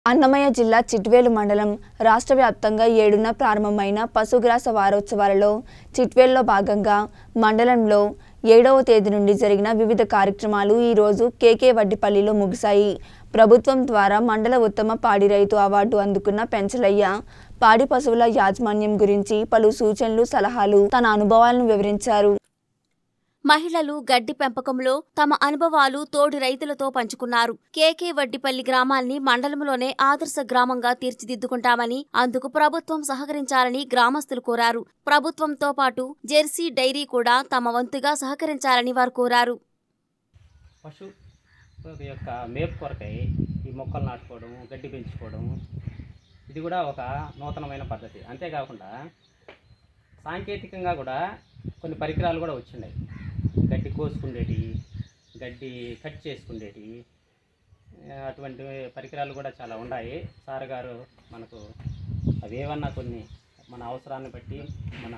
అన్నమయ్య జిల్లా చిట్వేలు మండలం రాష్ట్ర వ్యాప్తంగా ఏడున ప్రారంభమైన పశుగ్రాస వారోత్సవాలలో చిట్వేల్లో భాగంగా మండలంలో ఏడవ తేదీ నుండి జరిగిన వివిధ కార్యక్రమాలు ఈరోజు కేకే వడ్డిపల్లిలో ముగిశాయి ప్రభుత్వం ద్వారా మండల ఉత్తమ పాడి రైతు అవార్డు అందుకున్న పెంచలయ్య పాడి పశువుల యాజమాన్యం గురించి పలు సూచనలు సలహాలు తన అనుభవాలను వివరించారు మహిళలు గడ్డి పెంపకంలో తమ అనుభవాలు తోటి రైతులతో పంచుకున్నారు కేకే వడ్డిపల్లి గ్రామాల్ని మండలంలోనే ఆదర్శ గ్రామంగా తీర్చిదిద్దుకుంటామని అందుకు ప్రభుత్వం సహకరించాలని గ్రామస్తులు కోరారు ప్రభుత్వంతో పాటు జెర్సీ డైరీ కూడా తమ వంతుగా సహకరించాలని వారు కోరారు పశు యొక్క మేపు కొరకై ఈ మొక్కలు నాటుకోవడం గడ్డి పెంచుకోవడం ఇది కూడా ఒక నూతనమైన పద్ధతి అంతేకాకుండా సాంకేతికంగా కూడా కొన్ని పరికరాలు కూడా వచ్చినాయి గడ్డి కోసుకుండేటి గడ్డి కట్ చేసుకుండేటి ఆ, అటువంటి పరికరాలు కూడా చాలా ఉన్నాయి సార్ గారు మనకు అవి ఏమన్నా కొన్ని మన అవసరాన్ని బట్టి మన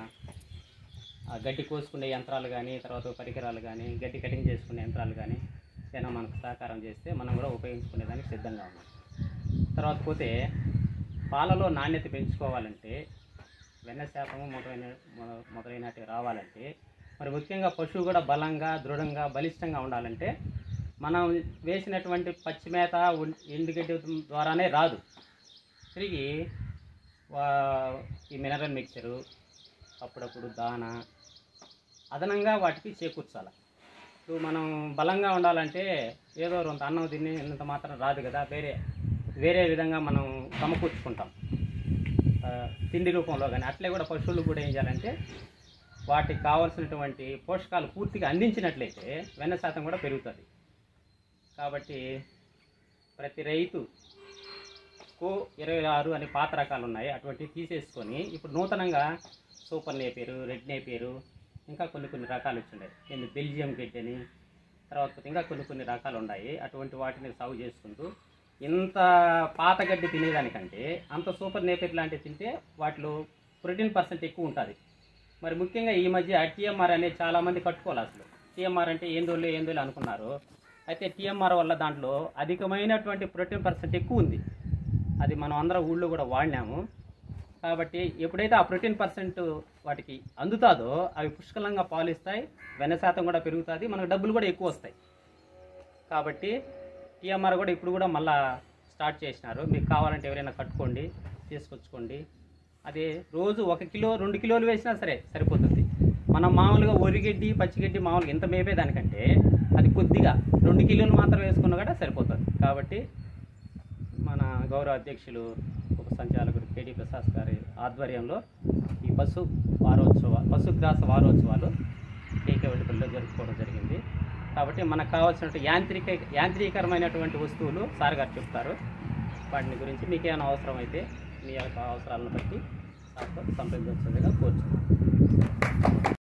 ఆ గడ్డి కోసుకునే యంత్రాలు కానీ తర్వాత పరికరాలు కానీ గడ్డి కటింగ్ చేసుకునే యంత్రాలు కానీ ఏదైనా మనకు సహకారం చేస్తే మనం కూడా ఉపయోగించుకునేదానికి సిద్ధంగా ఉన్నాం తర్వాత పోతే పాలలో నాణ్యత పెంచుకోవాలంటే వెన్న శాతము మొదలైన మొ- మొదలైనటివి రావాలంటే మరి ముఖ్యంగా పశువు కూడా బలంగా దృఢంగా బలిష్టంగా ఉండాలంటే మనం వేసినటువంటి పచ్చి మేత ఉన్- ఎండుగడ్డి ద్వారానే రాదు తిరిగి వా- ఈ మినరల్ మిక్చరు అప్పుడప్పుడు దాన అదనంగా వాటికి చేకూర్చాలి ఇప్పుడు మనం బలంగా ఉండాలంటే ఏదో కొంత అన్నం తిని ఇంత మాత్రం రాదు కదా వేరే వేరే విధంగా మనం సమకూర్చుకుంటాం ఆ, తిండి రూపంలో కానీ అట్లే కూడా పశువులు కూడా ఏం చేయాలంటే వాటికి కావాల్సినటువంటి పోషకాలు పూర్తిగా అందించినట్లయితే వెన్న శాతం కూడా పెరుగుతుంది కాబట్టి ప్రతి రైతు కో ఇరవై ఆరు అనే పాత రకాలు ఉన్నాయి అటువంటివి తీసేసుకొని ఇప్పుడు నూతనంగా సూపర్ నేపేరు రెడ్ నేపేరు ఇంకా కొన్ని కొన్ని రకాలు వచ్చినాయి నేను బెల్జియం గడ్డి అని తర్వాత ఇంకా కొన్ని కొన్ని రకాలు ఉన్నాయి అటువంటి వాటిని సాగు చేసుకుంటూ ఇంత పాత గడ్డి తినేదానికంటే అంత సూపర్ నేపేర్ లాంటివి తింటే వాటిలో ప్రోటీన్ పర్సెంట్ ఎక్కువ ఉంటుంది మరి ముఖ్యంగా ఈ మధ్య టీఎంఆర్ అనేది చాలామంది కట్టుకోవాలి అసలు టీఎంఆర్ అంటే ఏందోలే ఏందోలే అనుకున్నారు అయితే టీఎంఆర్ వల్ల దాంట్లో అధికమైనటువంటి ప్రోటీన్ పర్సెంట్ ఎక్కువ ఉంది అది మనం అందరం ఊళ్ళో కూడా వాడినాము కాబట్టి ఎప్పుడైతే ఆ ప్రోటీన్ పర్సెంట్ వాటికి అందుతాదో అవి పుష్కలంగా పాలిస్తాయి వెన్న శాతం కూడా పెరుగుతుంది మనకు డబ్బులు కూడా ఎక్కువ వస్తాయి కాబట్టి టీఎంఆర్ కూడా ఇప్పుడు కూడా మళ్ళా స్టార్ట్ చేసినారు మీకు కావాలంటే ఎవరైనా కట్టుకోండి తీసుకొచ్చుకోండి అదే రోజు ఒక కిలో రెండు కిలోలు వేసినా సరే సరిపోతుంది మనం మామూలుగా ఒరిగడ్డి పచ్చిగడ్డి మామూలుగా ఎంత మేపేదానికంటే అది కొద్దిగా రెండు కిలోలు మాత్రం వేసుకున్నా కూడా సరిపోతుంది కాబట్టి మన గౌరవ అధ్యక్షులు ఉప సంచాలకుడు కేడి ప్రసాద్ గారి ఆధ్వర్యంలో ఈ పశు వారోత్సవ పశుగ్రాస వారోత్సవాలు కేకే వడ్డిపల్లిలో జరుపుకోవడం జరిగింది కాబట్టి మనకు కావాల్సినటువంటి యాంత్రిక యాంత్రీకరమైనటువంటి వస్తువులు సార్ గారు చెప్తారు వాటిని గురించి మీకు ఏమైనా అవసరం అయితే మీ యొక్క అవసరాలను బట్టి సార్తో సంప్రదించవలసిందిగా కోరుచున్నాను